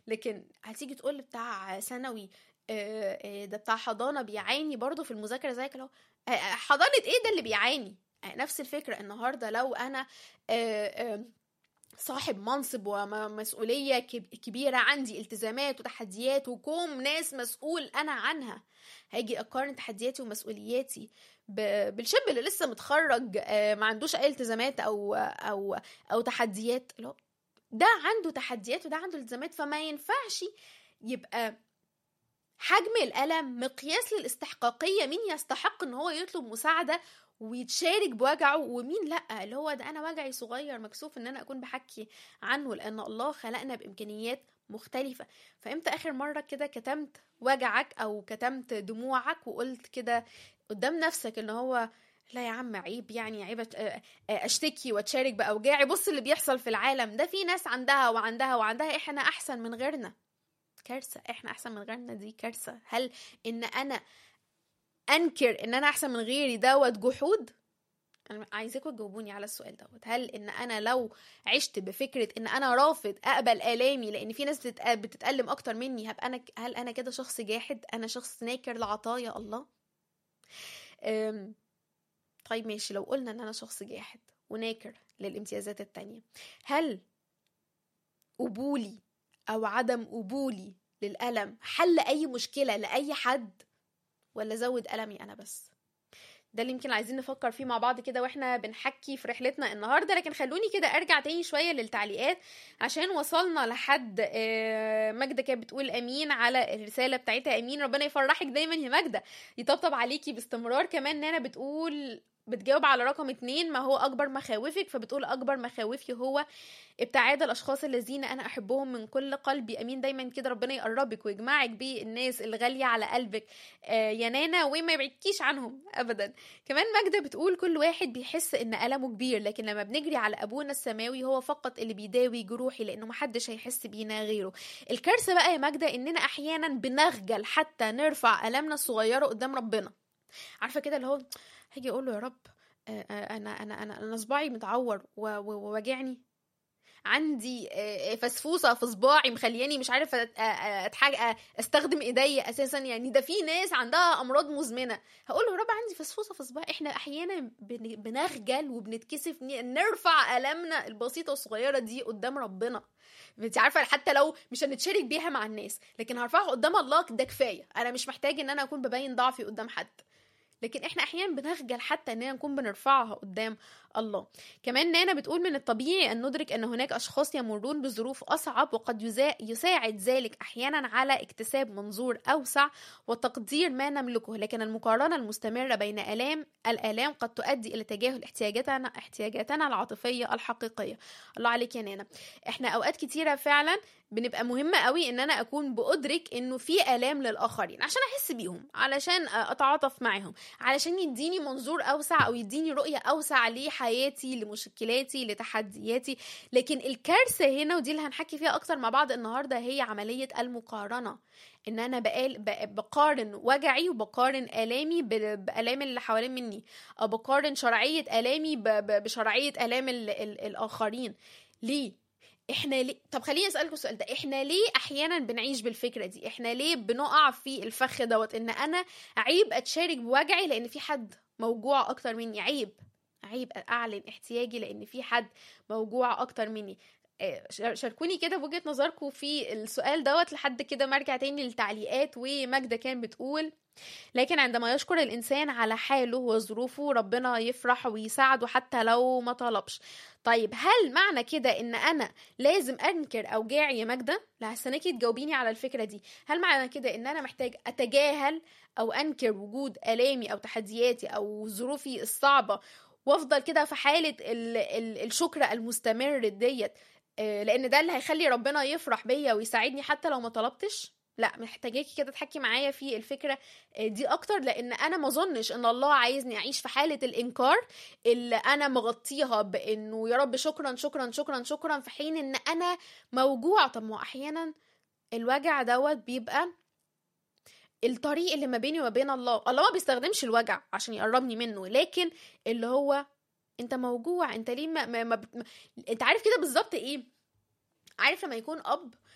لكن هتيجي تقول بتاع ثانوي آه، آه، ده بتاع حضانه بيعاني برضه في المذاكره زيك لو آه، آه، حضانه ايه ده اللي بيعاني آه، نفس الفكره النهارده لو انا آه، آه، صاحب منصب ومسؤولية كب- كبيرة عندي التزامات وتحديات وكوم ناس مسؤول أنا عنها هاجي أقارن تحدياتي ومسؤولياتي ب- بالشاب اللي لسه متخرج آه، ما عندوش أي التزامات أو أو أو تحديات لا ده عنده تحديات وده عنده التزامات فما ينفعش يبقى حجم الألم مقياس للاستحقاقية مين يستحق ان هو يطلب مساعدة ويتشارك بوجعه ومين لا اللي هو ده انا وجعي صغير مكسوف ان انا اكون بحكي عنه لان الله خلقنا بامكانيات مختلفة فامتى اخر مرة كده كتمت وجعك او كتمت دموعك وقلت كده قدام نفسك ان هو لا يا عم عيب يعني عيب أت- آه، آه، اشتكي واتشارك باوجاعي بص اللي بيحصل في العالم ده في ناس عندها وعندها وعندها احنا احسن من غيرنا كارثة احنا احسن من غيرنا دي كارثة هل ان انا انكر ان انا احسن من غيري دوت جحود انا عايزاكم تجاوبوني على السؤال دوت هل ان انا لو عشت بفكره ان انا رافض اقبل الامي لان في ناس بتتق- بتتالم اكتر مني هبقى انا هل انا كده شخص جاحد انا شخص ناكر لعطايا الله أم، طيب ماشي لو قلنا ان انا شخص جاحد وناكر للامتيازات التانية هل قبولي او عدم قبولي للالم حل اي مشكله لاي حد ولا زود ألمي أنا بس ده اللي يمكن عايزين نفكر فيه مع بعض كده واحنا بنحكي في رحلتنا النهارده لكن خلوني كده ارجع تاني شويه للتعليقات عشان وصلنا لحد آه، ماجده كانت بتقول امين على الرساله بتاعتها امين ربنا يفرحك دايما يا ماجده يطبطب عليكي باستمرار كمان نانا بتقول بتجاوب على رقم اتنين ما هو اكبر مخاوفك فبتقول اكبر مخاوفي هو ابتعاد الاشخاص الذين انا احبهم من كل قلبي امين دايما كده ربنا يقربك ويجمعك بالناس الغاليه على قلبك آه، يا نانا وما يبعدكيش عنهم ابدا كمان ماجدة بتقول كل واحد بيحس ان ألمه كبير لكن لما بنجري على أبونا السماوي هو فقط اللي بيداوي جروحي لأنه محدش هيحس بينا غيره الكارثة بقى يا ماجدة إننا أحيانا بنخجل حتى نرفع ألمنا الصغيرة قدام ربنا عارفة كده اللي هو هاجي أقول له يا رب آه، آه، أنا أنا أنا أنا صباعي متعور و- و- وواجعني عندي آه، فسفوسه في صباعي مخلياني مش عارفه أت- آه، آه، اتحاج آه، استخدم ايديا اساسا يعني ده في ناس عندها امراض مزمنه هقول له يا رب عندي فسفوسه في صباعي احنا احيانا بن- بنخجل وبنتكسف ن- نرفع المنا البسيطه والصغيره دي قدام ربنا انت عارفه حتى لو مش هنتشارك بيها مع الناس لكن هرفعها قدام الله ده كفايه انا مش محتاج ان انا اكون ببين ضعفي قدام حد لكن احنا احيانا بنخجل حتى اننا نكون بنرفعها قدام الله كمان نانا بتقول من الطبيعي ان ندرك ان هناك اشخاص يمرون بظروف اصعب وقد يزا- يساعد ذلك احيانا على اكتساب منظور اوسع وتقدير ما نملكه لكن المقارنه المستمره بين الام الالام قد تؤدي الى تجاهل احتياجاتنا احتياجاتنا العاطفيه الحقيقيه الله عليك يا نانا احنا اوقات كتيره فعلا بنبقى مهمة قوي ان انا اكون بادرك انه في الام للاخرين عشان احس بيهم علشان اتعاطف معاهم علشان يديني منظور اوسع او يديني رؤية اوسع لحياتي لمشكلاتي لتحدياتي لكن الكارثة هنا ودي اللي هنحكي فيها اكتر مع بعض النهاردة هي عملية المقارنة ان انا بقال ب- بقارن وجعي وبقارن الامي ب- بالام اللي حوالين مني او بقارن شرعية الامي ب- ب- بشرعية الام ال- ال- الاخرين ليه احنا ليه طب خليني اسالكم السؤال ده احنا ليه احيانا بنعيش بالفكره دي احنا ليه بنقع في الفخ دوت ان انا عيب اتشارك بوجعي لان في حد موجوع اكتر مني عيب عيب اعلن احتياجي لان في حد موجوع اكتر مني آه، شار- شاركوني كده بوجهه نظركم في السؤال دوت لحد كده ما ارجع تاني للتعليقات وماجده كان بتقول لكن عندما يشكر الإنسان على حاله وظروفه ربنا يفرح ويساعده حتى لو ما طلبش طيب هل معنى كده إن أنا لازم أنكر أوجاعي يا ماجدة؟ لا هستناكي تجاوبيني على الفكرة دي هل معنى كده إن أنا محتاج أتجاهل أو أنكر وجود آلامي أو تحدياتي أو ظروفي الصعبة وافضل كده في حالة ال ال الشكر المستمر ديت آه، لان ده اللي هيخلي ربنا يفرح بيا ويساعدني حتى لو ما طلبتش لا محتاجاكي كده تحكي معايا في الفكره آه، دي اكتر لان انا ما اظنش ان الله عايزني اعيش في حاله الانكار اللي انا مغطيها بانه يا رب شكرا شكرا شكرا شكرا في حين ان انا موجوع طب ما هو احيانا الوجع دوت بيبقى الطريق اللي ما بيني وما بين الله الله ما بيستخدمش الوجع عشان يقربني منه لكن اللي هو انت موجوع انت ليه ما, ما, ما, ما انت عارف كده بالظبط ايه عارف لما يكون اب